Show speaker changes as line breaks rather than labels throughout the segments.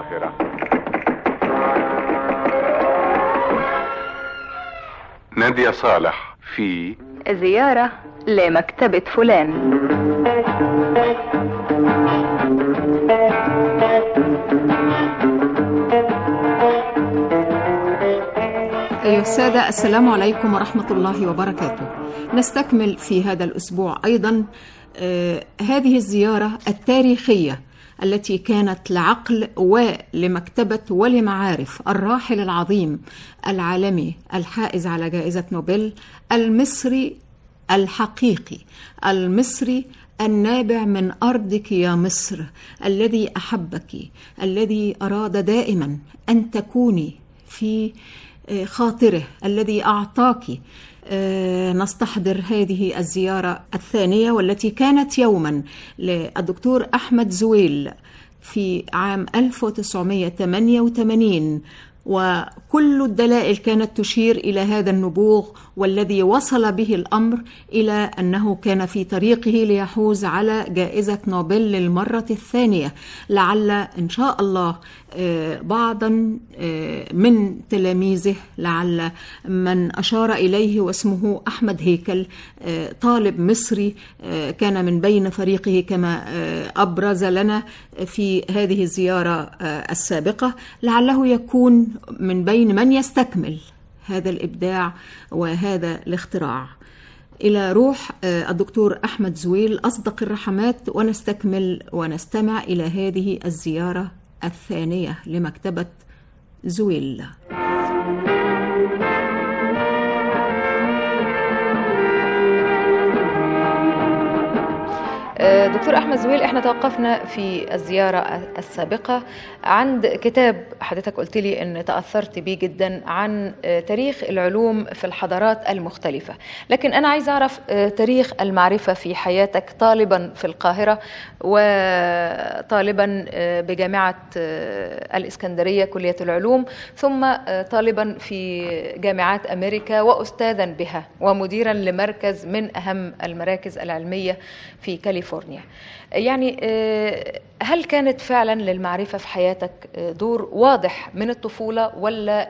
الآخرة نادية صالح في
زيارة لمكتبة فلان
أيها السادة السلام عليكم ورحمة الله وبركاته نستكمل في هذا الأسبوع أيضا آه هذه الزيارة التاريخية التي كانت لعقل ولمكتبة ولمعارف الراحل العظيم العالمي الحائز على جائزة نوبل المصري الحقيقي المصري النابع من ارضك يا مصر الذي احبك الذي اراد دائما ان تكوني في خاطره الذي اعطاك نستحضر هذه الزياره الثانيه والتي كانت يوما للدكتور احمد زويل في عام 1988 وكل الدلائل كانت تشير الى هذا النبوغ والذي وصل به الامر الى انه كان في طريقه ليحوز على جائزه نوبل للمره الثانيه لعل ان شاء الله بعضا من تلاميذه لعل من اشار اليه واسمه احمد هيكل طالب مصري كان من بين فريقه كما ابرز لنا في هذه الزياره السابقه لعله يكون من بين من يستكمل هذا الابداع وهذا الاختراع الى روح الدكتور احمد زويل اصدق الرحمات ونستكمل ونستمع الى هذه الزياره الثانيه لمكتبه زويل
دكتور احمد زويل احنا توقفنا في الزياره السابقه عند كتاب حضرتك قلت لي ان تاثرت بيه جدا عن تاريخ العلوم في الحضارات المختلفه لكن انا عايز اعرف تاريخ المعرفه في حياتك طالبا في القاهره وطالبا بجامعه الاسكندريه كليه العلوم ثم طالبا في جامعات امريكا واستاذا بها ومديرا لمركز من اهم المراكز العلميه في كاليفورنيا يعني هل كانت فعلا للمعرفة في حياتك دور واضح من الطفولة ولا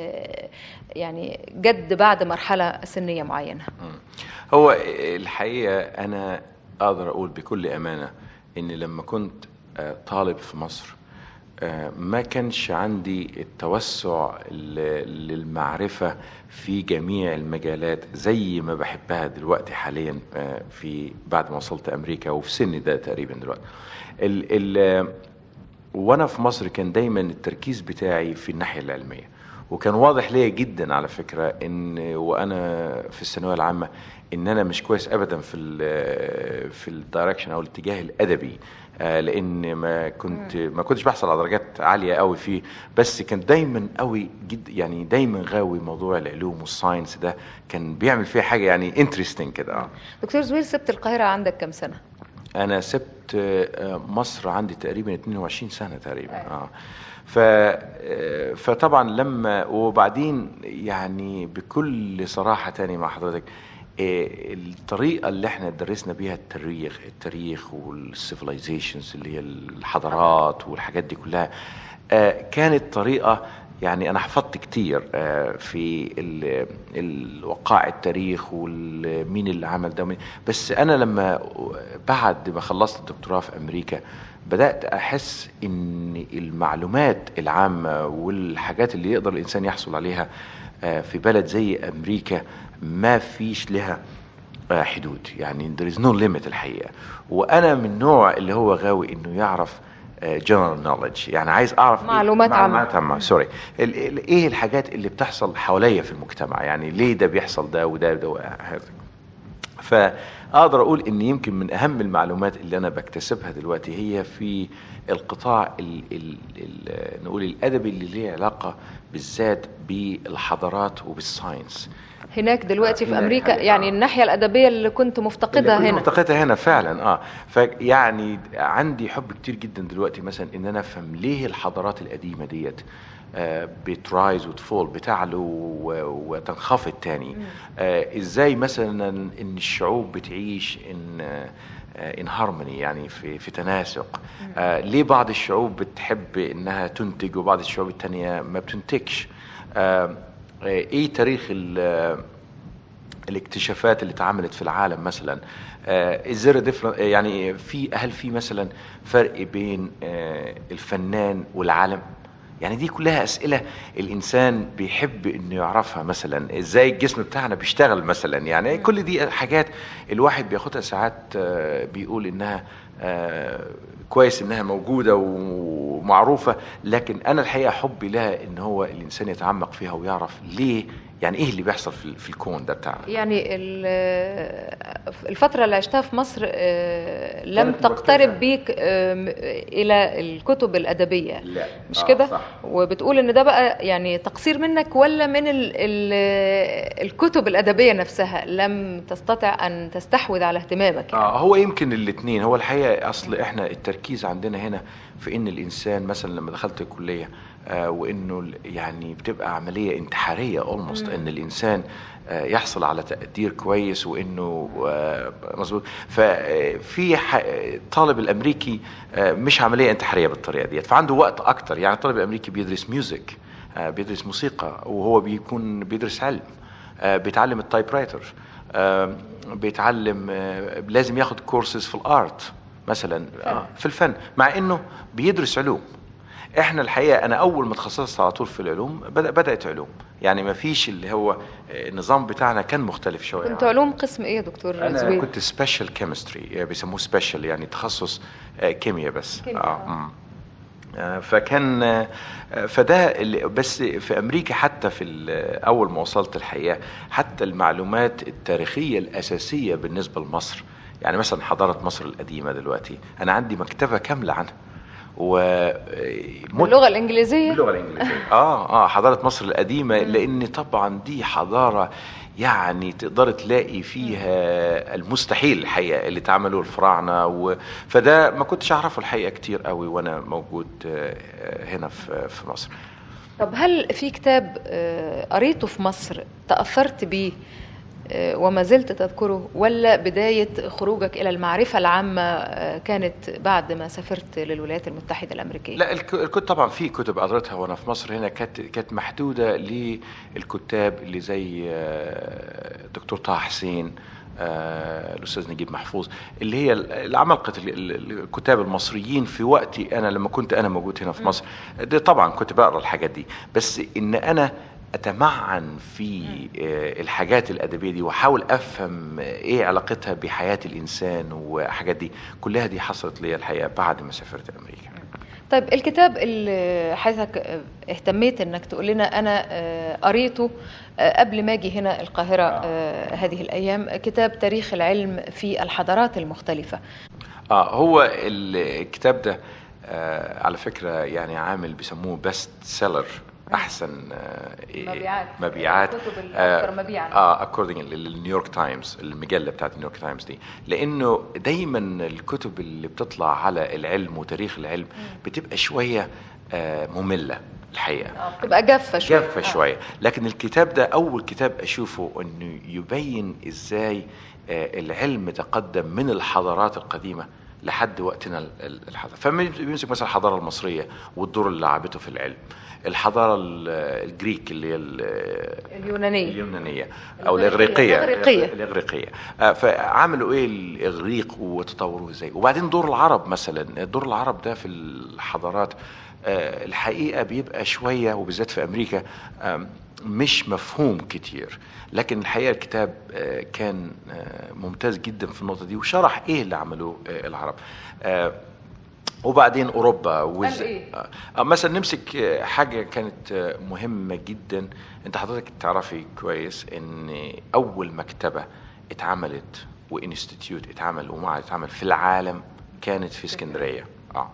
يعني جد بعد مرحلة سنية معينة
هو الحقيقة أنا أقدر أقول بكل أمانة إن لما كنت طالب في مصر ما كانش عندي التوسع للمعرفة في جميع المجالات زي ما بحبها دلوقتي حاليا في بعد ما وصلت أمريكا وفي سني ده تقريبا دلوقتي ال ال وأنا في مصر كان دايما التركيز بتاعي في الناحية العلمية وكان واضح ليا جدا على فكرة إن وأنا في الثانوية العامة إن أنا مش كويس أبدا في ال في الدايركشن أو الاتجاه الأدبي آه لان ما كنت ما كنتش بحصل على درجات عاليه قوي فيه بس كان دايما قوي جد يعني دايما غاوي موضوع العلوم والساينس ده كان بيعمل فيها حاجه يعني انترستنج كده اه
دكتور زويل سبت القاهره عندك كم سنه
انا سبت مصر عندي تقريبا 22 سنه تقريبا اه ف فطبعا لما وبعدين يعني بكل صراحه تاني مع حضرتك الطريقه اللي احنا درسنا بيها التاريخ التاريخ والسيفلايزيشنز اللي هي الحضارات والحاجات دي كلها كانت طريقه يعني انا حفظت كتير في الوقائع التاريخ ومين اللي عمل ده بس انا لما بعد ما خلصت الدكتوراه في امريكا بدات احس ان المعلومات العامه والحاجات اللي يقدر الانسان يحصل عليها في بلد زي امريكا ما فيش لها حدود يعني there is no limit الحقيقه وانا من النوع اللي هو غاوي انه يعرف جنرال نوليدج يعني عايز اعرف
معلومات
إيه
عامة.
معلومات عامه سوري ال- ال- ايه الحاجات اللي بتحصل حواليا في المجتمع يعني ليه ده بيحصل ده وده ده وهذا فاقدر اقول ان يمكن من اهم المعلومات اللي انا بكتسبها دلوقتي هي في القطاع ال ال ال نقول الادبي اللي ليه علاقه بالذات بالحضارات وبالساينس
هناك دلوقتي في
هناك
امريكا
حاجة،
يعني
آه.
الناحيه الادبيه اللي كنت مفتقدها
اللي كنت
هنا
مفتقدها هنا فعلا اه فيعني عندي حب كتير جدا دلوقتي مثلا ان انا افهم ليه الحضارات القديمه ديت آه، بترايز وتفول بتعلو و- وتنخفض تاني آه، ازاي مثلا ان الشعوب بتعيش ان آه، ان هارموني يعني في في تناسق آه ليه بعض الشعوب بتحب انها تنتج وبعض الشعوب التانية ما بتنتجش آه ايه تاريخ ال- الاكتشافات اللي اتعملت في العالم مثلا ازاي يعني في هل في مثلا فرق بين آه، الفنان والعالم يعني دي كلها اسئله الانسان بيحب انه يعرفها مثلا ازاي الجسم بتاعنا بيشتغل مثلا يعني كل دي حاجات الواحد بياخدها ساعات آه، بيقول انها آه، كويس انها موجوده ومعروفه لكن انا الحقيقه حبي لها ان هو الانسان يتعمق فيها ويعرف ليه يعني ايه اللي بيحصل في في الكون ده بتاعنا
يعني ال- الفترة اللي عشتها في مصر آه، لم
كانت مركزة.
تقترب بيك آم، إلى الكتب الأدبية
لا
مش
آه،
كده؟
صح.
وبتقول إن ده بقى يعني تقصير منك ولا من ال ال الكتب الأدبية نفسها لم تستطع أن تستحوذ على اهتمامك يعني.
اه هو يمكن الاثنين هو الحقيقه اصل احنا التركيز عندنا هنا في ان الانسان مثلا لما دخلت الكليه آه وانه ال- يعني بتبقى عمليه انتحاريه اولموست ان الانسان آه يحصل على تقدير كويس وانه آه مظبوط ففي ح- الطالب الامريكي آه مش عمليه انتحاريه بالطريقه ديت فعنده وقت اكتر يعني الطالب الامريكي بيدرس ميوزك آه بيدرس موسيقى وهو بيكون بيدرس علم آه بيتعلم التايب رايتر آه، بيتعلم آه، لازم ياخد كورسز في الارت مثلا آه، في الفن مع انه بيدرس علوم احنا الحقيقه انا اول ما اتخصصت على طول في العلوم بدا بدات علوم يعني ما فيش اللي هو آه، النظام بتاعنا كان مختلف شويه
كنت
عن-
علوم قسم إيه يا دكتور
انا
زويل؟
كنت سبيشال كيمستري بيسموه سبيشال يعني تخصص آه، كيمياء بس
كيمياء، آه.
مم. آه، فكان آه، فده اللي- بس في امريكا حتى في ال- اول ما وصلت الحقيقه حتى المعلومات التاريخيه الاساسيه بالنسبه لمصر يعني مثلا حضاره مصر القديمه دلوقتي انا عندي مكتبه كامله عنها و
باللغة الإنجليزية
باللغه الانجليزيه اه اه حضاره مصر القديمه لان طبعا دي حضاره يعني تقدر تلاقي فيها المستحيل الحقيقه اللي اتعملوا الفراعنه و... فده ما كنتش اعرفه الحقيقه كتير قوي وانا موجود آه، آه، هنا في في مصر
طب هل في كتاب آه، قريته في مصر تأثرت بيه آه، وما زلت تذكره ولا بداية خروجك إلى المعرفة العامة آه، كانت بعد ما سافرت للولايات المتحدة الأمريكية؟
لا الك- الكتب طبعا في كتب قريتها وانا في مصر هنا كانت كانت محدوده للكتاب اللي زي آه، دكتور طه حسين آه، الاستاذ نجيب محفوظ اللي هي العمالقه ال- ال- الكتاب المصريين في وقتي انا لما كنت انا موجود هنا في مصر ده طبعا كنت بقرا الحاجات دي بس ان انا اتمعن في آه، الحاجات الادبيه دي واحاول افهم ايه علاقتها بحياه الانسان وحاجات دي كلها دي حصلت لي الحقيقه بعد ما سافرت امريكا
طيب الكتاب اللي حضرتك آه، اهتميت انك تقول لنا انا آه، قريته آه، قبل ما اجي هنا القاهرة آه، هذه الايام كتاب تاريخ العلم في الحضارات المختلفة
اه هو الكتاب ده آه على فكره يعني عامل بيسموه بيست سيلر احسن آه إيه-
مبيعات.
مبيعات
الكتب الأكثر مبيعاً.
اه اكوردنج للنيويورك تايمز المجله بتاعت نيويورك تايمز دي لانه دايما الكتب اللي بتطلع على العلم وتاريخ العلم بتبقى شويه آه ممله الحقيقه
تبقى جافة شوية
جافة
آه.
شوية لكن الكتاب ده أول كتاب أشوفه أنه يبين إزاي آه، العلم تقدم من الحضارات القديمة لحد وقتنا ال- ال- الحاضر فبيمسك مثلا الحضارة المصرية والدور اللي لعبته في العلم الحضارة ال- الجريك اللي هي ال-
اليونانية
اليونانية او
الإغريقية.
الاغريقيه
الإغريقية.
الاغريقيه آه، فعملوا ايه الاغريق وتطوروه ازاي وبعدين دور العرب مثلا دور العرب ده في الحضارات آه، الحقيقه بيبقى شويه وبالذات في امريكا آم، مش مفهوم كتير لكن الحقيقه الكتاب آه، كان آه، ممتاز جدا في النقطه دي وشرح ايه اللي عملوه آه، العرب آه، وبعدين اوروبا وز...
إيه؟
آه، آه، مثلا نمسك آه، حاجه كانت آه، مهمه جدا انت حضرتك تعرفي كويس ان اول مكتبه اتعملت وانستيتيوت اتعمل ومعهد اتعمل في العالم كانت في اسكندريه اه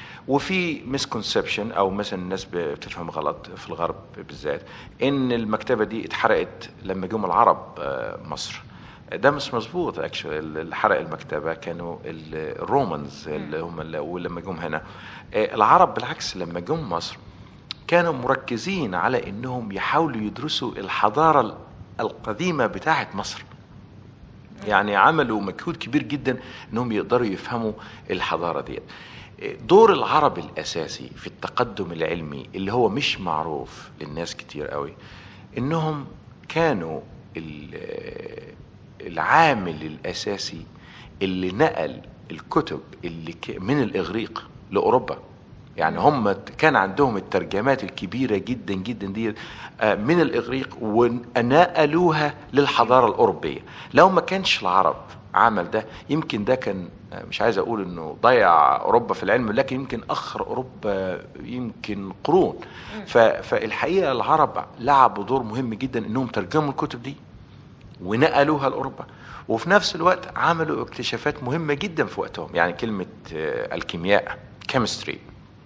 وفي مسكونسبشن او مثلا الناس بتفهم غلط في الغرب بالذات ان المكتبه دي اتحرقت لما جم العرب آه، مصر ده مش مظبوط اكشولي اللي حرق المكتبه كانوا ال- الرومانز اللي هم اللي ولما جم هنا آه، العرب بالعكس لما جم مصر كانوا مركزين على انهم يحاولوا يدرسوا الحضاره القديمه بتاعه مصر يعني عملوا مجهود كبير جدا انهم يقدروا يفهموا الحضاره ديت دور العرب الاساسي في التقدم العلمي اللي هو مش معروف للناس كتير قوي انهم كانوا ال- العامل الاساسي اللي نقل الكتب اللي ك- من الاغريق لاوروبا يعني هم كان عندهم الترجمات الكبيرة جدا جدا دي آه، من الإغريق ونقلوها للحضارة الأوروبية لو ما كانش العرب عمل ده يمكن ده كان آه، مش عايز أقول إنه ضيع أوروبا في العلم لكن يمكن أخر أوروبا يمكن قرون ف- فالحقيقة العرب لعبوا دور مهم جدا إنهم ترجموا الكتب دي ونقلوها لاوروبا وفي نفس الوقت عملوا اكتشافات مهمه جدا في وقتهم يعني كلمه آه، الكيمياء كيمستري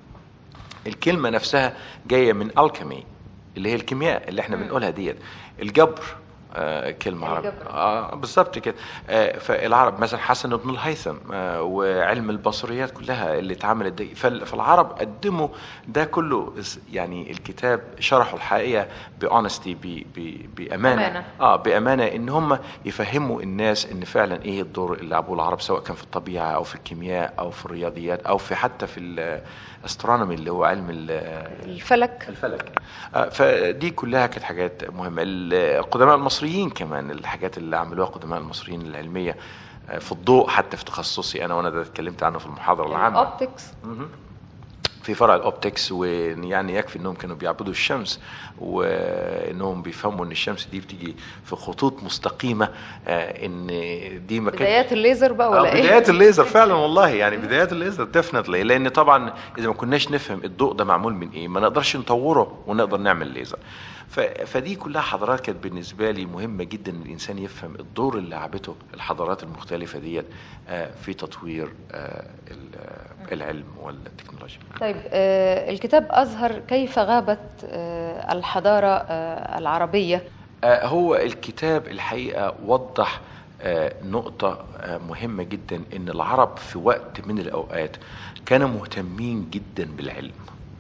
الكلمه نفسها جايه من الكيمي اللي هي الكيمياء اللي احنا بنقولها ديت الجبر آه كلمة عربية
الجبر.
آه بالظبط كده آه فالعرب مثلا حسن بن الهيثم آه وعلم البصريات كلها اللي اتعملت دي فال- فالعرب قدموا ده كله اس- يعني الكتاب شرحوا الحقيقة بأونستي بأمانة
أمانة.
اه بامانه ان هم يفهموا الناس ان فعلا ايه الدور اللي لعبوه العرب سواء كان في الطبيعه او في الكيمياء او في الرياضيات او في حتى في الاسترونومي اللي هو علم ال-
الفلك
الفلك آه، فدي كلها كانت حاجات مهمه القدماء المصريين كمان الحاجات اللي عملوها قدماء المصريين العلميه آه، في الضوء حتى في تخصصي انا وانا ده اتكلمت عنه في المحاضره العامه
الاوبتكس
مهم. في فرع الاوبتكس ويعني يكفي انهم كانوا بيعبدوا الشمس وانهم بيفهموا ان الشمس دي بتيجي في خطوط مستقيمه آه، ان دي ما كانت
بدايات الليزر بقى
آه،
ولا ايه
بدايات الليزر فعلا والله يعني بدايات الليزر ديفنتلي لان طبعا اذا ما كناش نفهم الضوء ده معمول من ايه ما نقدرش نطوره ونقدر نعمل ليزر ف- فدي كلها حضارات كانت بالنسبه لي مهمه جدا ان الانسان يفهم الدور اللي لعبته الحضارات المختلفه ديت آه، في تطوير آه، ال- آه، العلم والتكنولوجيا
طيب آه، الكتاب أظهر كيف غابت آه، الحضارة آه، العربية
آه، هو الكتاب الحقيقة وضح آه، نقطة آه، مهمة جدا إن العرب في وقت من الأوقات كانوا مهتمين جدا بالعلم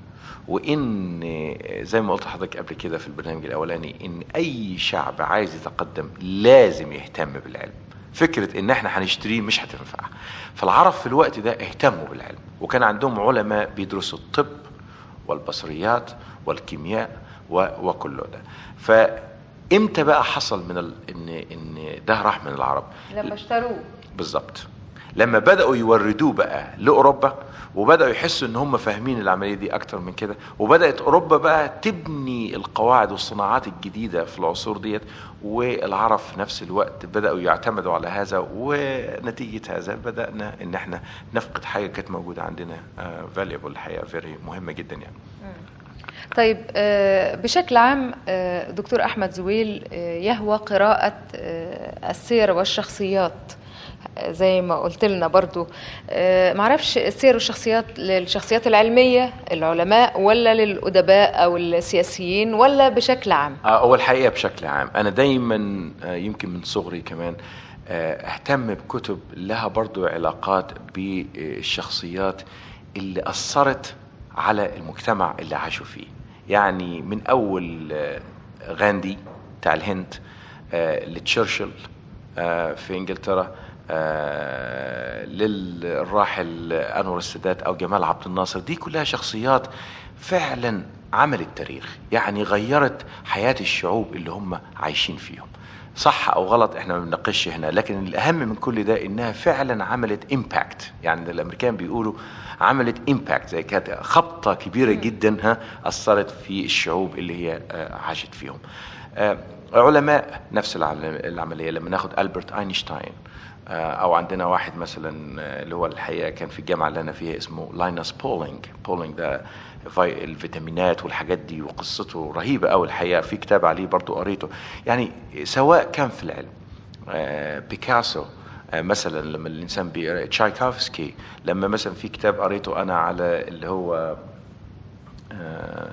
وإن آه، زي ما قلت لحضرتك قبل كده في البرنامج الأولاني إن أي شعب عايز يتقدم لازم يهتم بالعلم فكرة إن إحنا هنشتريه مش هتنفع فالعرب في الوقت ده اهتموا بالعلم وكان عندهم علماء بيدرسوا الطب والبصريات والكيمياء و- وكله ده فامتى بقى حصل من ال... ان ان ده راح من العرب
لما اشتروه
بالظبط لما بداوا يوردوه بقى لاوروبا وبداوا يحسوا ان هم فاهمين العمليه دي اكتر من كده وبدات اوروبا بقى تبني القواعد والصناعات الجديده في العصور ديت والعرب في نفس الوقت بداوا يعتمدوا على هذا ونتيجه هذا بدانا ان احنا نفقد حاجه كانت موجوده عندنا فاليبل الحقيقه فيري مهمه جدا يعني
طيب آه، بشكل عام آه، دكتور أحمد زويل آه، يهوى قراءة آه، السير والشخصيات آه، زي ما قلت لنا برضو آه، معرفش السير والشخصيات للشخصيات العلمية العلماء ولا للأدباء أو السياسيين ولا بشكل عام
آه، هو الحقيقه بشكل عام انا دايما آه، يمكن من صغري كمان آه، اهتم بكتب لها برضو علاقات بالشخصيات اللي اثرت على المجتمع اللي عاشوا فيه يعني من اول آه، غاندي بتاع الهند آه، لتشرشل آه، في انجلترا آه، للراحل انور السادات او جمال عبد الناصر دي كلها شخصيات فعلا عملت تاريخ يعني غيرت حياة الشعوب اللي هم عايشين فيهم صح او غلط احنا ما بنناقشش هنا لكن الاهم من كل ده انها فعلا عملت امباكت يعني الامريكان بيقولوا عملت امباكت زي كانت خبطه كبيره جدا ها اثرت في الشعوب اللي هي آه، عاشت فيهم آه، علماء نفس العمل- العمليه لما ناخد البرت اينشتاين آه، او عندنا واحد مثلا آه، اللي هو الحقيقه كان في الجامعه اللي انا فيها اسمه لاينس بولينج بولينج ده في- الفيتامينات والحاجات دي وقصته رهيبه قوي الحقيقه في كتاب عليه برضو قريته يعني سواء كان في العلم آه، بيكاسو آه، مثلا لما الانسان بيقرا تشايكوفسكي لما مثلا في كتاب قريته انا على اللي هو آه،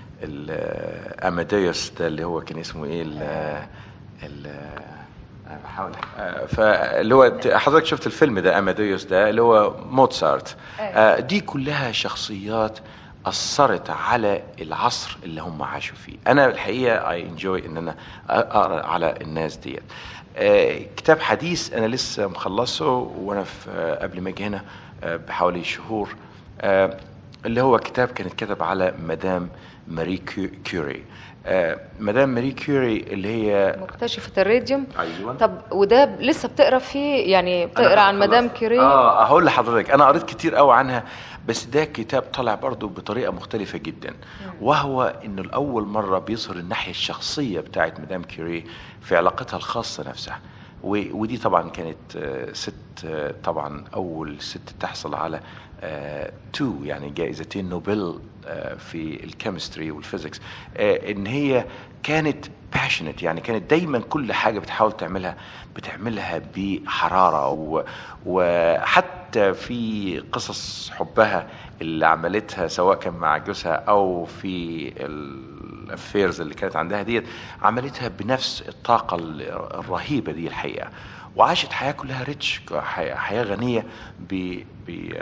ال- اماديوس ده اللي هو كان اسمه ايه ال ال أنا بحاول آه، فاللي هو حضرتك شفت الفيلم ده اماديوس ده اللي هو موتسارت آه، دي كلها شخصيات اثرت على العصر اللي هم عاشوا فيه انا الحقيقه اي انجوي ان انا اقرا على الناس ديت آه، كتاب حديث انا لسه مخلصه وانا في آه، قبل ما اجي هنا آه، بحوالي شهور آه، اللي هو كتاب كان اتكتب على مدام ماري كيو- كيوري آه، مدام ماري كيوري اللي هي
مكتشفة الراديوم
ايوه
طب وده ب- لسه بتقرا فيه يعني بتقرا
أنا
عن مدام
خلصت.
كيري
اه هقول لحضرتك انا قريت كتير قوي عنها بس ده كتاب طلع برضه بطريقه مختلفه جدا وهو انه لاول مره بيظهر الناحيه الشخصيه بتاعت مدام كيري في علاقتها الخاصه نفسها و- ودي طبعا كانت آه، ست آه، طبعا اول ست تحصل على آه، تو يعني جائزتين نوبل آه، في الكيمستري والفيزيكس آه، ان هي كانت باشنت يعني كانت دايما كل حاجه بتحاول تعملها بتعملها بحراره و- وحتى في قصص حبها اللي عملتها سواء كان مع جوزها او في الافيرز اللي كانت عندها ديت عملتها بنفس الطاقه ال- الرهيبه دي الحقيقه وعاشت حياه كلها ريتش حياه حياة غنيه ب ب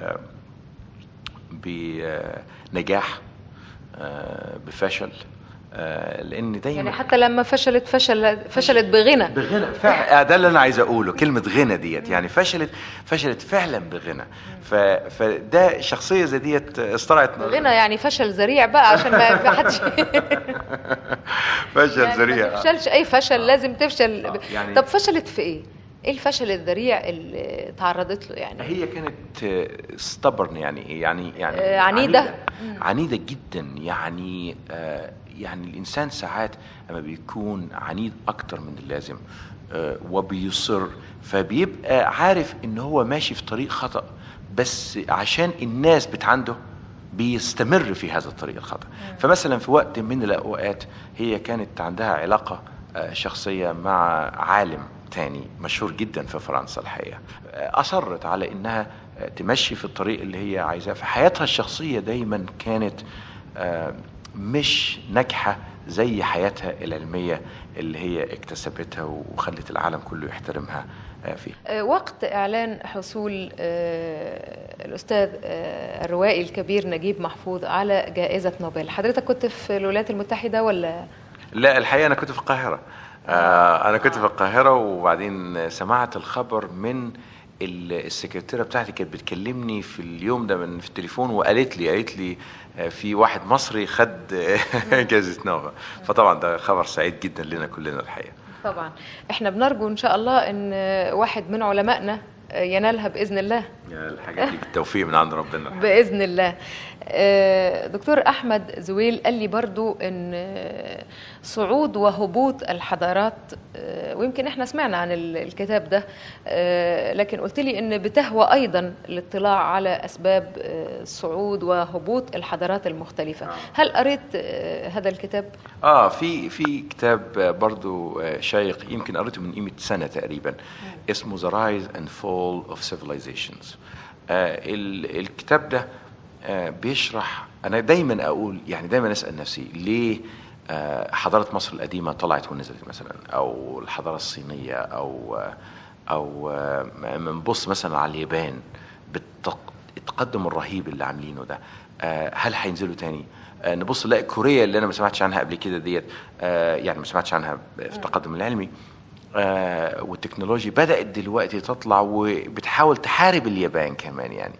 بنجاح آه، بفشل آه، لان دايما
يعني حتى لما فشلت فشل فشلت بغنى
بغنى فعلا ده اللي انا عايز اقوله كلمه غنى ديت يعني فشلت فشلت فعلا بغنى ف... فده شخصيه زي ديت استرعت
بغنى يعني فشل ذريع بقى عشان ما ما حدش
فشل
يعني ما
ذريع
تفشلش اي فشل لازم تفشل
آه، يعني-
طب فشلت في ايه؟ ايه الفشل الذريع اللي تعرضت له يعني؟
هي كانت ستبرن يعني إيه؟ يعني يعني
آه، عنيدة.
عنيدة, عنيدة جدا يعني آه، يعني الانسان ساعات لما بيكون عنيد اكتر من اللازم آه، وبيصر فبيبقى عارف ان هو ماشي في طريق خطأ بس عشان الناس بتعنده بيستمر في هذا الطريق الخطأ فمثلا في وقت من الاوقات هي كانت عندها علاقة آه، شخصية مع عالم تاني مشهور جدا في فرنسا الحقيقة آه، أصرت على إنها آه، تمشي في الطريق اللي هي عايزاه في حياتها الشخصية دايما كانت آه، مش ناجحة زي حياتها العلمية اللي هي اكتسبتها وخلت العالم كله يحترمها آه، فيها
آه، وقت اعلان حصول آه، الاستاذ آه، الروائي الكبير نجيب محفوظ على جائزه نوبل حضرتك كنت في الولايات المتحده ولا
لا الحقيقة أنا كنت في القاهرة آه أنا كنت في القاهرة وبعدين سمعت الخبر من ال- السكرتيرة بتاعتي كانت بتكلمني في اليوم ده من في التليفون وقالت لي قالت لي آه، في واحد مصري خد جائزة نوبل فطبعا ده خبر سعيد جدا لنا كلنا الحقيقة
طبعا احنا بنرجو ان شاء الله ان آه، واحد من علمائنا آه، ينالها باذن الله
الحاجات دي بالتوفيق من عند ربنا
باذن الله آه، دكتور احمد زويل قال لي برضو ان آه، صعود وهبوط الحضارات آه، ويمكن احنا سمعنا عن ال- الكتاب ده آه، لكن قلت لي ان بتهوى ايضا الاطلاع على اسباب آه، صعود وهبوط الحضارات المختلفه هل قريت آه، هذا الكتاب
اه في في كتاب برضو آه، شيق يمكن قريته من قيمه سنه تقريبا اسمه The Rise and Fall of Civilizations آه ال- الكتاب ده آه بيشرح انا دايما اقول يعني دايما اسال نفسي ليه آه حضاره مصر القديمه طلعت ونزلت مثلا او الحضاره الصينيه او آه او آه بنبص مثلا على اليابان بالتق- التقدم الرهيب اللي عاملينه ده آه، هل هينزلوا تاني آه، نبص نلاقي كوريا اللي انا ما سمعتش عنها قبل كده ديت آه، يعني ما سمعتش عنها في التقدم العلمي آه، والتكنولوجيا بدات دلوقتي تطلع وبتحاول تحارب اليابان كمان يعني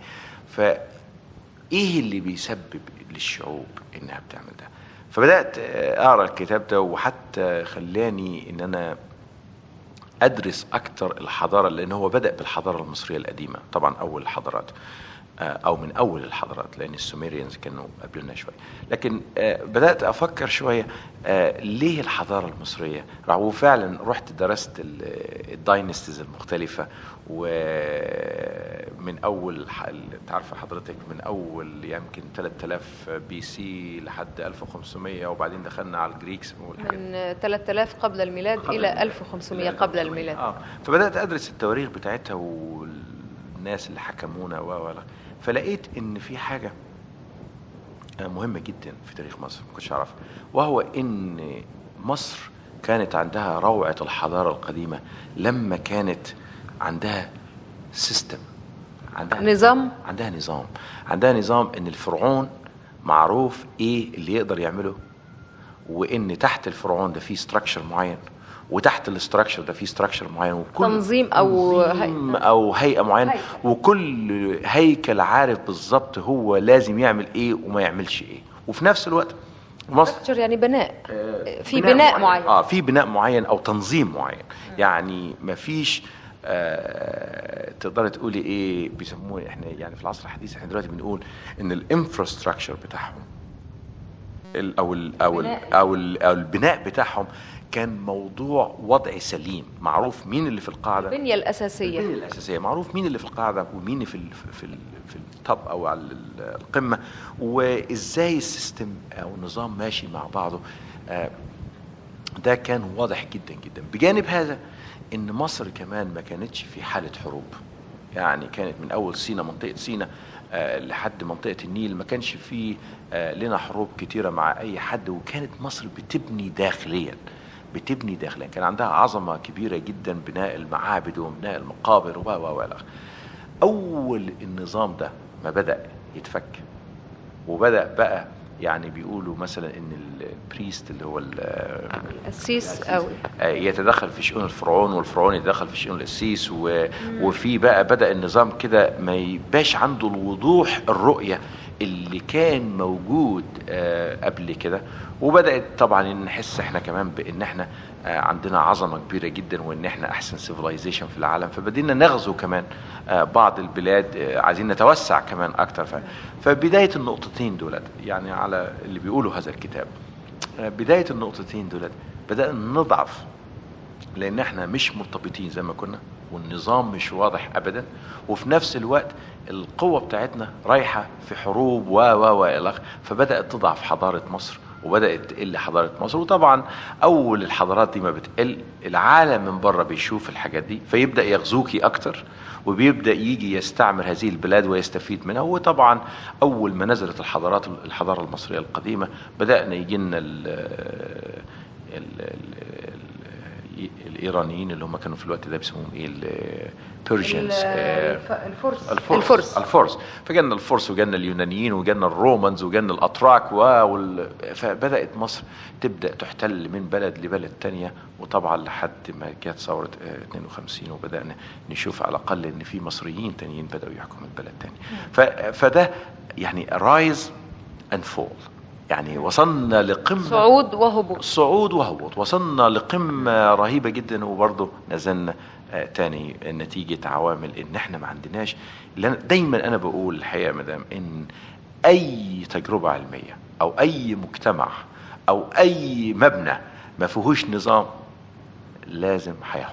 فايه اللي بيسبب للشعوب انها بتعمل ده فبدات آه، اقرا الكتاب ده وحتى خلاني ان انا ادرس اكتر الحضاره لان هو بدا بالحضاره المصريه القديمه طبعا اول الحضارات آه، او من اول الحضارات لان السوميريانز كانوا قبلنا شويه لكن آه، بدات افكر شويه آه، ليه الحضاره المصريه راح- وفعلا رحت درست ال- الداينستيز المختلفه ومن اول ح- انت عارفه حضرتك من اول يمكن 3000 بي سي لحد 1500 وبعدين دخلنا على الجريكس والحاجات دي.
من 3000 قبل الميلاد
قبل
الى
الميلاد.
1500 قبل الميلاد
اه فبدات ادرس التواريخ بتاعتها والناس اللي حكمونا و و- فلقيت ان في حاجه آه، مهمه جدا في تاريخ مصر ما كنتش اعرفها وهو ان مصر كانت عندها روعه الحضاره القديمه لما كانت عندها سيستم عندها
نظام
عندها نظام عندها نظام ان الفرعون معروف ايه اللي يقدر يعمله وان تحت الفرعون ده في ستراكشر معين وتحت الاستراكشر ده في ستراكشر معين وكل
تنظيم أو
تنظيم
هيئة.
او هيئه معينه
هيئة.
وكل هيكل عارف بالظبط هو لازم يعمل ايه وما يعملش ايه وفي نفس الوقت مصر
structure يعني بناء في بناء معين
اه في بناء معين او تنظيم معين يعني ما فيش آه تقدري تقولي ايه بيسموه احنا يعني في العصر الحديث احنا دلوقتي بنقول ان الانفراستراكشر بتاعهم ال- او ال او ال
البناء.
او, ال أو البناء بتاعهم كان موضوع وضعي سليم معروف مين اللي في القاعده
البنية الأساسية
البنية الأساسية معروف مين اللي في القاعدة ومين في ال في ال في التوب أو على ال- القمة وإزاي السيستم أو النظام ماشي مع بعضه آه، ده كان واضح جدا جدا بجانب هذا إن مصر كمان ما كانتش في حالة حروب يعني كانت من أول سينا منطقة سينا آه، لحد منطقة النيل ما كانش في آه، لنا حروب كتيرة مع أي حد وكانت مصر بتبني داخليا بتبني داخليا كان عندها عظمة كبيرة جدا بناء المعابد وبناء المقابر و و و إلى آخره. أول النظام ده ما بدأ يتفك وبدأ بقى يعني بيقولوا مثلا ان البريست اللي هو ال-
السيس أو
يتدخل في شؤون الفرعون والفرعون يتدخل في شؤون القسيس و... وفي بقى بدا النظام كده ما يبقاش عنده الوضوح الرؤيه اللي كان موجود آه، قبل كده وبدات طبعا نحس احنا كمان بان احنا آه، عندنا عظمه كبيره جدا وان احنا احسن سيفلايزيشن في العالم فبدينا نغزو كمان آه، بعض البلاد آه، عايزين نتوسع كمان اكتر ف... فبدايه النقطتين دولت يعني على اللي بيقولوا هذا الكتاب آه، بدايه النقطتين دولت بدانا نضعف لان احنا مش مرتبطين زي ما كنا والنظام مش واضح ابدا وفي نفس الوقت القوة بتاعتنا رايحة في حروب و و و إلى آخره. فبدأت تضعف حضارة مصر وبدأت تقل حضارة مصر وطبعا أول الحضارات دي ما بتقل العالم من بره بيشوف الحاجات دي فيبدأ يغزوكي أكتر وبيبدأ يجي يستعمر هذه البلاد ويستفيد منها وطبعا أول ما نزلت الحضارات الحضارة المصرية القديمة بدأنا يجي لنا ال- ال- ال- ال- الايرانيين اللي هم كانوا في الوقت ده بيسموهم ايه البيرجنز
الف- الفرس
الفرس
الفرس
الفرس فجانا الفرس وجانا اليونانيين وجانا الرومانز وجانا الاتراك و- وال... فبدات مصر تبدا تحتل من بلد لبلد تانية وطبعا لحد ما جت ثوره آه، 52 وبدانا نشوف على الاقل ان في مصريين تانيين بداوا يحكموا البلد تاني ف... فده يعني رايز اند فول يعني وصلنا لقمه
صعود وهبوط
صعود وهبوط وصلنا لقمة رهيبة جدا وبرضه نزلنا آه، تاني نتيجة عوامل ان احنا ما عندناش لأن دايما انا بقول الحقيقة يا مدام ان اي تجربة علمية او اي مجتمع او اي مبنى ما فيهوش نظام لازم هيهبط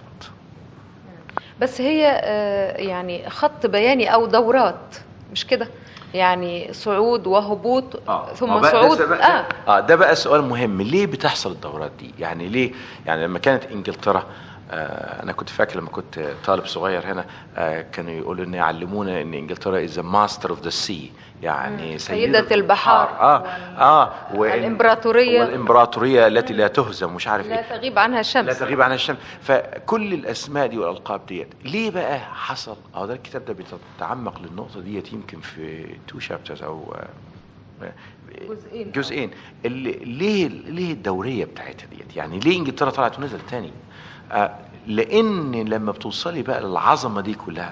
بس هي آه، يعني خط بياني او دورات مش كده يعني صعود وهبوط ثم
ما بقى-
صعود
ده بقى
اه
اه ده بقى سؤال مهم ليه بتحصل الدورات دي يعني ليه يعني لما كانت انجلترا آه انا كنت فاكر لما كنت طالب صغير هنا آه كانوا يقولوا ان يعلمونا ان انجلترا از ماستر اوف ذا سي يعني
سيدة البحار
اه اه وإن-
الإمبراطورية.
والامبراطوريه التي لا تهزم مش عارف
لا
ايه
تغيب عنها
لا
الشمس
تغيب عنها الشمس فكل الاسماء دي والالقاب ديت ليه بقى حصل اه ده الكتاب ده بيتعمق للنقطه ديت يمكن في تو شابترز او آه،
جزئين.
جزئين اللي ليه ليه الدوريه بتاعتها ديت يعني ليه انجلترا طلعت ونزلت تاني آه لان لما بتوصلي بقى للعظمه دي كلها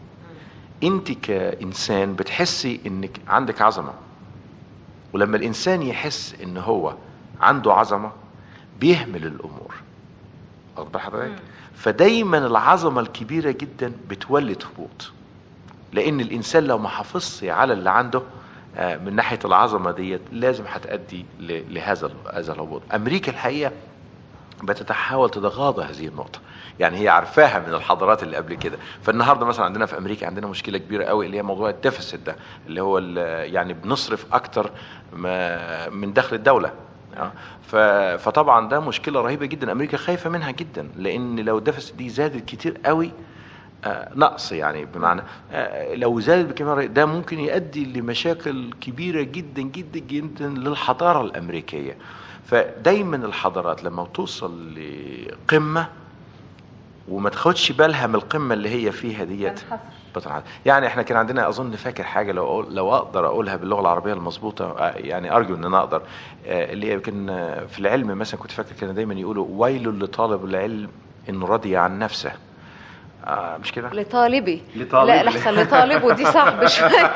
انت كانسان بتحسي انك عندك عظمه ولما الانسان يحس ان هو عنده عظمه بيهمل الامور واخد بال حضرتك فدايما العظمه الكبيره جدا بتولد هبوط لان الانسان لو ما حافظش على اللي عنده آه، من ناحيه العظمه ديت لازم هتؤدي ل- لهذا ال- هذا الهبوط امريكا الحقيقه بتتحاول تتغاضى هذه النقطه يعني هي عارفاها من الحضارات اللي قبل كده فالنهارده مثلا عندنا في امريكا عندنا مشكله كبيره قوي اللي هي موضوع الديفيسيت ده اللي هو ال- يعني بنصرف اكتر ما من دخل الدوله آه. ف- فطبعا ده مشكله رهيبه جدا امريكا خايفه منها جدا لان لو الديفيسيت دي زادت كتير قوي آه، نقص يعني بمعنى آه، لو زادت بكمية رهيبة، ده ممكن يؤدي لمشاكل كبيرة جدا جدا جدا للحضارة الأمريكية فدايما الحضارات لما توصل لقمة وما تاخدش بالها من القمة اللي هي فيها ديت بطن حضرتك يعني احنا كان عندنا اظن فاكر حاجه لو أقول لو اقدر اقولها باللغه العربيه المظبوطه آه، يعني ارجو ان انا اقدر آه، اللي هي يمكن آه، في العلم مثلا كنت فاكر كانوا دايما يقولوا ويل لطالب العلم ان رضي عن نفسه آه مش كده
لطالبي
لطالب.
لا لحسن لطالب ودي صعب شويه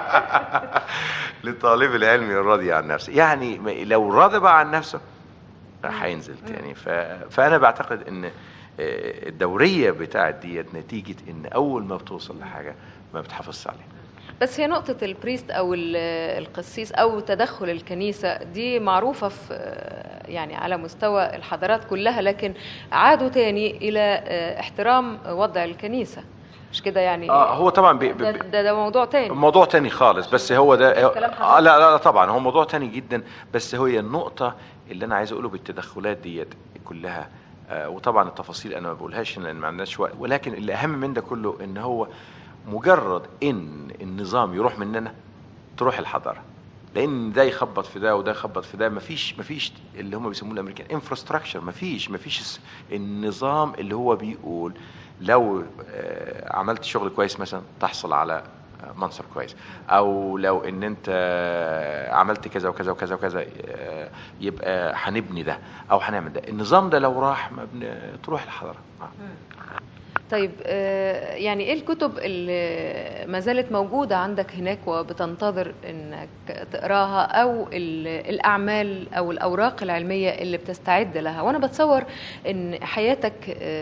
لطالب العلم الراضي عن نفسه يعني م- لو راضي بقى عن نفسه هينزل تاني ف... فانا بعتقد ان آه، الدوريه بتاعت ديت نتيجه ان اول ما بتوصل لحاجه ما بتحافظش عليها
بس هي نقطة البريست أو ال- القسيس أو تدخل الكنيسة دي معروفة في يعني على مستوى الحضارات كلها لكن عادوا تاني إلى آه، احترام وضع الكنيسة مش كده يعني
اه هو طبعا بي...
ده,
بي...
ده, ده موضوع تاني
موضوع تاني خالص بس هو ده
كلام حضرتك.
آه لا, لا لا طبعا هو موضوع تاني جدا بس هي النقطة اللي أنا عايز أقوله بالتدخلات ديت كلها آه وطبعا التفاصيل أنا ما بقولهاش لأن ما عندناش وقت ولكن اللي أهم من ده كله إن هو مجرد إن النظام يروح مننا تروح الحضارة لان ده يخبط في ده وده يخبط في ده مفيش مفيش اللي هم بيسموه الامريكان انفراستراكشر مفيش مفيش الس- النظام اللي هو بيقول لو آه، عملت شغل كويس مثلا تحصل على آه، منصب كويس او لو ان انت آه، عملت كذا وكذا وكذا وكذا آه، يبقى هنبني ده او هنعمل ده النظام ده لو راح ما بن- تروح الحضاره آه.
طيب آه، يعني ايه الكتب اللي ما زالت موجودة عندك هناك وبتنتظر انك تقراها او ال- الاعمال او الاوراق العلمية اللي بتستعد لها وانا بتصور ان حياتك